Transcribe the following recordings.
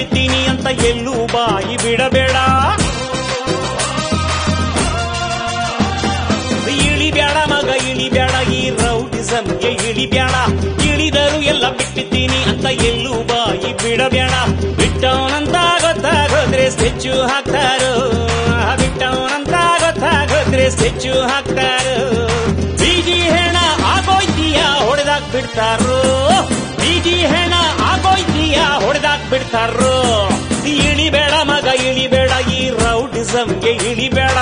ಬಿಟ್ಟಿದ್ದೀನಿ ಅಂತ ಎಲ್ಲೂ ಬಾಯಿ ಬಿಡಬೇಡ ಇಳಿಬೇಡ ಮಗ ಇಳಿಬೇಡ ಈ ರೌಡಿಸಂಗೆ ಇಳಿಬೇಡ ಇಳಿದರು ಎಲ್ಲ ಬಿಟ್ಟಿದ್ದೀನಿ ಅಂತ ಎಲ್ಲೂ ಬಾಯಿ ಬಿಡಬೇಡ ಬಿಟ್ಟವನಂತ ಗೊತ್ತಾಗೋದ್ರೆ ಸ್ಕೆಚ್ಚು ಹಾಕ್ತಾರೋ ಬಿಟ್ಟವನಂತ ಗೊತ್ತಾಗೋದ್ರೆ ಸ್ಕೆಚ್ಚು ಹಾಕ್ತಾರೋ ಬೀಜಿ ಹೆಣ ಆಗೋಯ್ತೀಯ ಹೊಡೆದಾಕ್ ಬಿಡ್ತಾರೋ ಬೀಜಿ ಹೆಣ ಆಗೋಯ್ತೀಯ ಹೊಡೆದಾಕ್ ಬಿಡ್ತಾರೋ ಇಳಿಬೇಡ ಮಗ ಇಳಿಬೇಡ ಈ ರೌಡಿಸಂಗೆ ಇಳಿಬೇಡ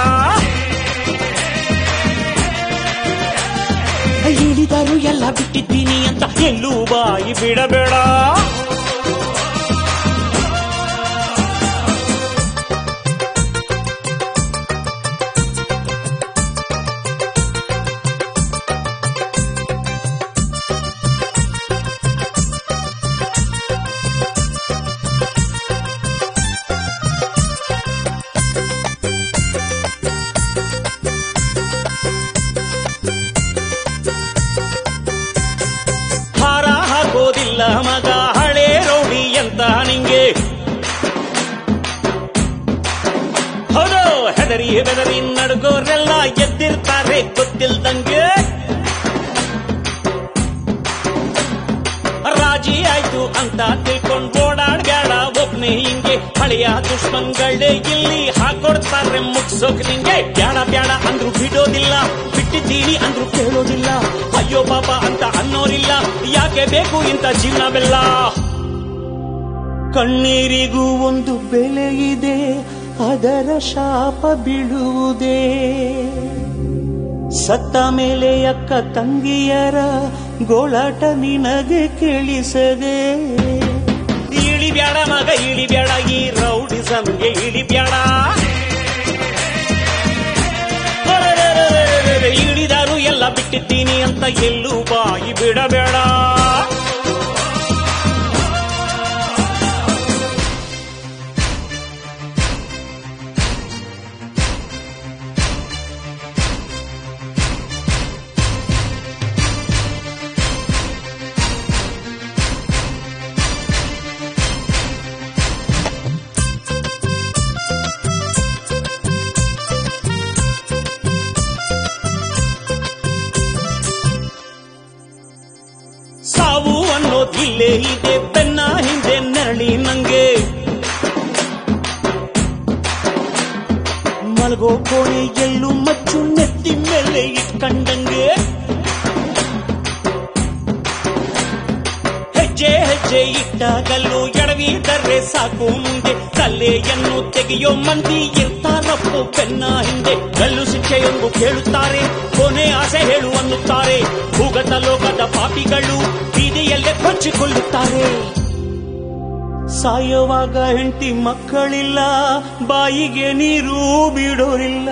ಇಳಿದರು ಎಲ್ಲ ಬಿಟ್ಟಿದ್ದೀನಿ ಅಂತ ಎಲ್ಲೂ ಬಾಯಿ ಬಿಡಬೇಡ ಹಾರ ಹಾಕೋದಿಲ್ಲ ಮಗ ಹಳೆ ರೌಡಿ ಅಂತ ನಿಂಗೆ ಹೌದು ಹೆದರಿ ಬೆದರಿ ನಡ್ಗೋರೆಲ್ಲ ಎದ್ದಿರ್ತಾರೆ ಗೊತ್ತಿಲ್ದಂಗೆ ರಾಜಿ ಆಯ್ತು ಅಂತ ತಿಳ್ಕೊಂಡ್ ಓಡಾಡ್ಬೇಡ ಒಬ್ನೇ ಹಿಂಗೆ ಹಳೆಯ ದುಷ್ಮನ್ಗಳೇ ಇಲ್ಲಿ ಹಾಕೊಡ್ತಾರೆ ಮುಗ್ಸೋಕ್ ನಿಂಗೆ ಬ್ಯಾಡ ಬ್ಯಾಡ ಅಂದ್ರು ಬಿಡೋದಿಲ್ಲ ಬಿಟ್ಟಿದ್ದೀನಿ ಅಂದ್ರು ಕೇಳೋದಿಲ್ಲ ಅಯ್ಯೋ ಪಾಪ ಅಂತ ಅನ್ನೋರಿಲ್ಲ ಯಾಕೆ ಬೇಕು ಇಂಥ ಜೀವನವೆಲ್ಲ ಕಣ್ಣೀರಿಗೂ ಒಂದು ಬೆಲೆ ಇದೆ ಅದರ ಶಾಪ ಬೀಳುವುದೇ ಸತ್ತ ಮೇಲೆ ಅಕ್ಕ ತಂಗಿಯರ ಗೋಳಾಟ ನಿನಗೆ ಕೇಳಿಸದೆ ಇಳಿಬ್ಯಾಡ ಮಗ ಇಳಿಬ್ಯಾಡ ಈ ರೌಡಿಸಂಗೆ ಇಳಿಬ್ಯಾಡ ಅರೆರೆರೆರೆರೆ, ಇಳಿದಾರು ಎಲ್ಲ ಬಿಟ್ಟಿದ್ದೀನಿ ಅಂತ ಎಲ್ಲೂ ಬಾಯಿ ಬಿಡಬೇಡ ಸಾವು ಅನ್ನೋದಿಲ್ಲೇ ಇದೆ ಬೆನ್ನ ಹಿಂದೆ ನರಳಿ ನಂಗೆ ಮಲಗೋ ಕೋಣೆ ಎಲ್ಲೂ ಮಚ್ಚು ನೆತ್ತಿ ಮೇಲೆ ಇಟ್ಕಂಡಂಗೆ ಹೆಜ್ಜೆ ಹೆಜ್ಜೆ ಇಟ್ಟಾಗಲ್ಲೂ ಎಡವಿದರೆ ಸಾಕು ಮುಂದೆ ತಲೆಯನ್ನು ತೆಗೆಯೋ ಮಂದಿ ಇರ್ತಾರಪ್ಪು ಬೆನ್ನ ಹಿಂದೆ ಗಲ್ಲು ಶಿಕ್ಷೆಯೊಂದು ಕೇಳುತ್ತಾರೆ ಕೊನೆ ಆಸೆ ಹೇಳು ಅನ್ನುತ್ತಾರೆ ಭೂಗತ ಲೋಕದ ಪಾಪಿಗಳು ಬೀದಿಯಲ್ಲೇ ಕೊಚ್ಚಿಕೊಳ್ಳುತ್ತಾರೆ ಸಾಯುವಾಗ ಹೆಂಡತಿ ಮಕ್ಕಳಿಲ್ಲ ಬಾಯಿಗೆ ನೀರು ಬಿಡೋರಿಲ್ಲ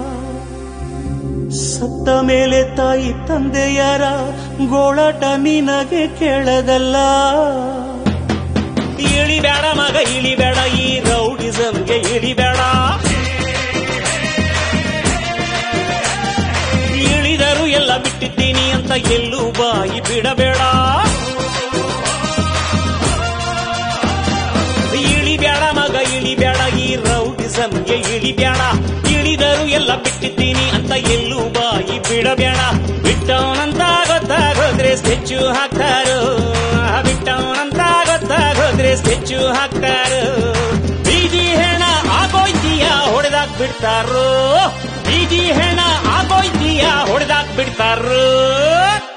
ಸತ್ತ ಮೇಲೆ ತಾಯಿ ತಂದೆಯರ ಗೋಳಾಟ ನಿನಗೆ ಕೇಳದಲ್ಲ ಇಳಿಬೇಡ ಮಗ ಇಳಿಬೇಡ ಈ ರೌಡಿಸಂಗೆ ಇಳಿಬೇಡ ಇಳಿದರು ಎಲ್ಲ ಬಿಟ್ಟಿದ್ದೀನಿ ಅಂತ ಎಲ್ಲೂ ಬಾಯಿ ಬಿಡಬೇಡ ಇಳಿಬೇಡ ಮಗ ಇಳಿಬೇಡ ಈ ರೌಡಿಸಂಗೆ ಇಳಿಬೇಡ ಇಳಿದರು ಎಲ್ಲ ಬಿಟ್ಟಿದ್ದೀನಿ ಅಂತ ಎಲ್ಲೂ ಬಾಯಿ ಬಿಡಬೇಡ ಬಿಟ್ಟವನಂತ ಗೊತ್ತಾಗೋದ್ರೆ ಸ್ಕೆಚ್ಚು ಹಾಕ್ತಾರೋ ಬಿಟ್ಟವನಂತ ಗೊತ್ತಾಗೋದ್ರೆ ಸ್ಕೆಚ್ಚು ಹಾಕ್ತಾರೋ ಬೀದಿ ಹೆಣ ಆಗೋಯ್ತೀಯ ಹೊಡೆದಾಕ್ ಬಿಡ್ತಾರೋ ಬೀದಿ ಹೆಣ ಆಗೋಯ್ತೀಯ ಹೊಡೆದಾಕ್ ಬಿಡ್ತಾರೋ